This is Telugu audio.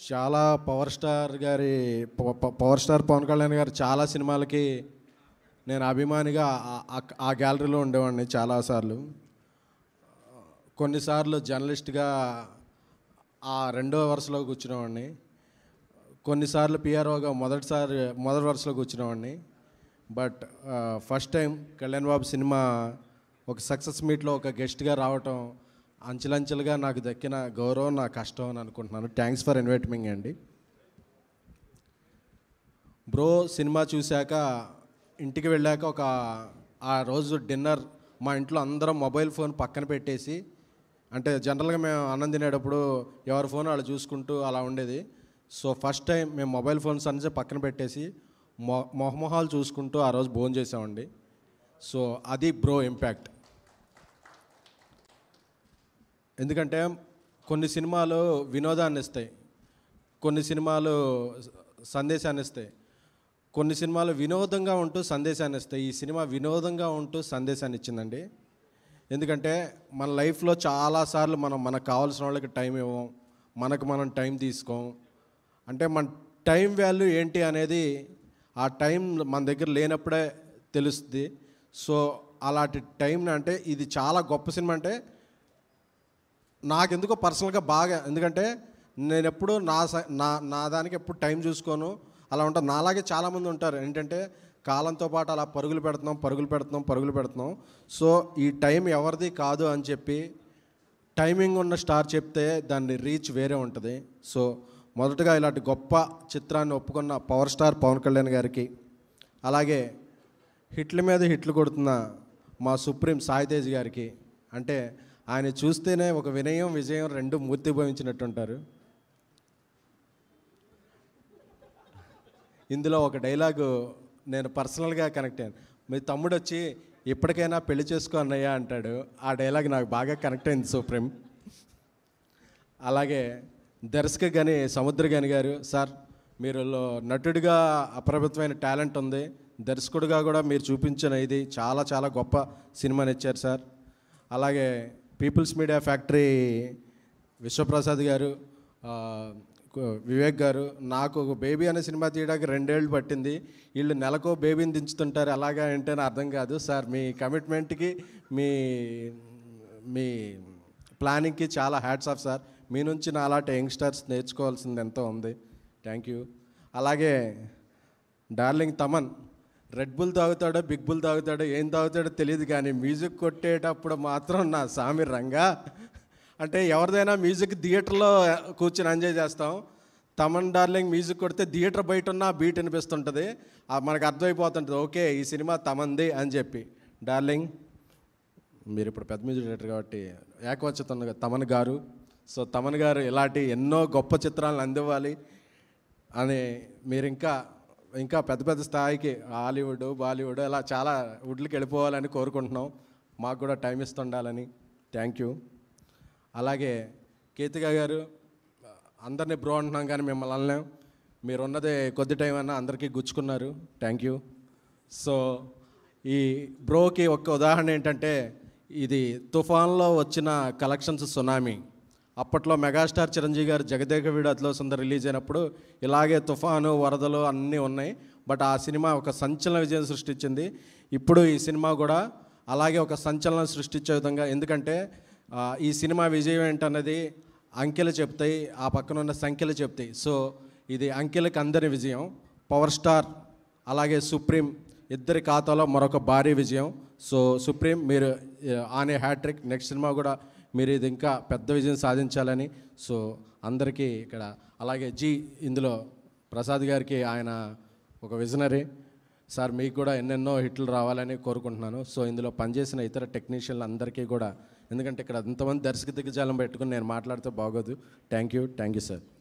చాలా పవర్ స్టార్ గారి ప- ప- పవర్ స్టార్ పవన్ కళ్యాణ్ గారు చాలా సినిమాలకి నేను అభిమానిగా ఆ- ఆ- ఆ గ్యాలరీలో ఉండేవాడిని చాలాసార్లు కొన్నిసార్లు జర్నలిస్ట్గా ఆ రెండో వరుసలో కూర్చునేవాడిని కొన్నిసార్లు పిఆర్ఓగా మొదటిసారి మొదటి వరుసలో కూర్చునేవాడిని but first time Kalyan Babu cinema ఒక సక్సెస్ మీట్లో ఒక గెస్ట్గా రావటం అంచెలంచెలుగా నాకు దక్కిన గౌరవం నా కష్టం అని అనుకుంటున్నాను థ్యాంక్స్ ఫర్ ఇన్వైట్మింగ్ అండి బ్రో సినిమా చూశాక ఇంటికి వెళ్ళాక ఒక ఆ రోజు డిన్నర్ మా ఇంట్లో అందరం మొబైల్ ఫోన్ పక్కన పెట్టేసి అంటే జనరల్గా మేము అన్నం తినేటప్పుడు ఎవరి ఫోన్ వాళ్ళు చూసుకుంటూ అలా ఉండేది సో ఫస్ట్ టైం మేము మొబైల్ ఫోన్స్ అన్నీ పక్కన పెట్టేసి మొ మొహమొహాలు చూసుకుంటూ ఆ రోజు భోజనం చేసామండి సో అది బ్రో ఇంపాక్ట్ ఎందుకంటే కొన్ని సినిమాలు వినోదాన్ని ఇస్తాయి కొన్ని సినిమాలు సందేశాన్ని ఇస్తాయి కొన్ని సినిమాలు వినోదంగా ఉంటూ సందేశాన్ని ఇస్తాయి ఈ సినిమా వినోదంగా ఉంటూ సందేశాన్ని ఇచ్చిందండి ఎందుకంటే మన లైఫ్లో చాలాసార్లు మనం మనకు కావాల్సిన వాళ్ళకి టైం ఇవ్వం మనకు మనం టైం తీసుకోం అంటే మన టైం వాల్యూ ఏంటి అనేది ఆ టైం మన దగ్గర లేనప్పుడే తెలుస్తుంది సో అలాంటి టైంని అంటే ఇది చాలా గొప్ప సినిమా అంటే నాకెందుకో పర్సనల్గా బాగా ఎందుకంటే నేను ఎప్పుడు నా స- నా నా దానికి ఎప్పుడు టైం చూసుకోను అలా ఉంటాను నాలాగే చాలామంది ఉంటారు ఏంటంటే కాలంతో పాటు అలా పరుగులు పెడుతున్నాం పరుగులు పెడుతున్నాం పరుగులు పెడుతున్నాం సో ఈ టైం ఎవరిది కాదు అని చెప్పి టైమింగ్ ఉన్న స్టార్ చెప్తే దాని రీచ్ వేరే ఉంటుంది సో మొదటగా ఇలాంటి గొప్ప చిత్రాన్ని ఒప్పుకున్న పవర్ స్టార్ పవన్ కళ్యాణ్ గారికి అలాగే హిట్ల మీద హిట్లు కొడుతున్న మా సుప్రీం సాయితేజ్ గారికి అంటే ఆయన చూస్తేనే ఒక వినయం విజయం రెండు మూర్తిభవించినట్టుంటారు ఇందులో ఒక డైలాగు నేను పర్సనల్గా కనెక్ట్ అయ్యాను మీ తమ్ముడు వచ్చి ఇప్పటికైనా పెళ్లి చేసుకో అన్నయ్య అంటాడు ఆ డైలాగ్ నాకు బాగా కనెక్ట్ అయింది సుప్రీం అలాగే దర్శక గని సముద్ర గని గారు సార్ మీరు లో- నటుడిగా అప్రభుత్వమైన టాలెంట్ ఉంది దర్శకుడిగా కూడా మీరు చూపించిన ఇది చాలా చాలా గొప్ప సినిమాని ఇచ్చారు సార్ అలాగే పీపుల్స్ మీడియా ఫ్యాక్టరీ విశ్వప్రసాద్ గారు ఆ, కు- వివేక్ గారు నాకు ఒక బేబీ అనే సినిమా తీయడానికి రెండేళ్ళు పట్టింది వీళ్ళు నెలకో బేబీని దించుతుంటారు అలాగా ఏంటని అర్థం కాదు సార్ మీ కమిట్మెంట్కి మీ మీ ప్లానింగ్కి చాలా హ్యాట్స్ ఆఫ్ సార్ మీ నుంచి నా అలాంటి యంగ్స్టర్స్ నేర్చుకోవాల్సింది ఎంతో ఉంది థ్యాంక్ యూ అలాగే డార్లింగ్ తమన్ రెడ్ బుల్ తాగుతాడో బిగ్ బుల్ తాగుతాడో ఏం తాగుతాడో తెలియదు కానీ మ్యూజిక్ కొట్టేటప్పుడు మాత్రం నా సామి రంగా అంటే ఎవరిదైనా మ్యూజిక్ థియేటర్లో కూర్చొని ఎంజాయ్ చేస్తాం తమన్ డార్లింగ్ మ్యూజిక్ కొడితే థియేటర్ బయట ఉన్న బీట్ అనిపిస్తుంటుంది ఆ మనకు అర్థమైపోతుంటుంది ఓకే ఈ సినిమా తమంది అని చెప్పి డార్లింగ్ మీరు ఇప్పుడు పెద్ద మ్యూజిక్ డైరెక్టర్ కాబట్టి ఏకవచతం తమన్ గారు సో తమన్ గారు ఇలాంటి ఎన్నో గొప్ప చిత్రాలను అందివ్వాలి అని మీరు ఇంకా ఇంకా పెద్ద పెద్ద స్థాయికి హాలీవుడ్ బాలీవుడ్ అలా చాలా వుడ్లకి వెళ్ళిపోవాలని కోరుకుంటున్నాం మాకు కూడా టైం ఇస్తుండాలని థ్యాంక్ యూ అలాగే కేతిక గారు అందరినీ బ్రో అంటున్నాం కానీ మిమ్మల్ని అనలేం మీరు ఉన్నదే కొద్ది టైం అన్నా అందరికీ గుచ్చుకున్నారు థ్యాంక్ యూ సో ఈ బ్రోకి ఒక ఉదాహరణ ఏంటంటే ఇది తుఫాన్లో వచ్చిన కలెక్షన్స్ సునామీ అప్పట్లో మెగాస్టార్ చిరంజీవి గారు జగదేక వీడు అతిలో సుందర్ రిలీజ్ అయినప్పుడు ఇలాగే తుఫాను వరదలు అన్నీ ఉన్నాయి బట్ ఆ సినిమా ఒక సంచలన విజయం సృష్టించింది ఇప్పుడు ఈ సినిమా కూడా అలాగే ఒక సంచలనం సృష్టించే విధంగా ఎందుకంటే ఆ, ఈ సినిమా విజయం ఏంటన్నది అంకెలు చెప్తాయి ఆ పక్కన ఉన్న సంఖ్యలు చెప్తాయి సో ఇది అంకెలకు అందరి విజయం పవర్ స్టార్ అలాగే సుప్రీం ఇద్దరి ఖాతాలో మరొక భారీ విజయం సో సుప్రీం మీరు ఆ, ఆనే హ్యాట్రిక్ నెక్స్ట్ సినిమా కూడా మీరు ఇది ఇంకా పెద్ద విజయం సాధించాలని సో అందరికీ ఇక్కడ అలాగే జీ ఇందులో ప్రసాద్ గారికి ఆయన ఒక విజనరీ సార్ మీకు కూడా ఎన్నెన్నో హిట్లు రావాలని కోరుకుంటున్నాను సో ఇందులో పనిచేసిన ఇతర టెక్నీషియన్లు అందరికీ కూడా ఎందుకంటే ఇక్కడ ఎంతమంది దర్శక దిగ్గజాలం పెట్టుకుని నేను మాట్లాడితే బాగోదు thank you thank you sir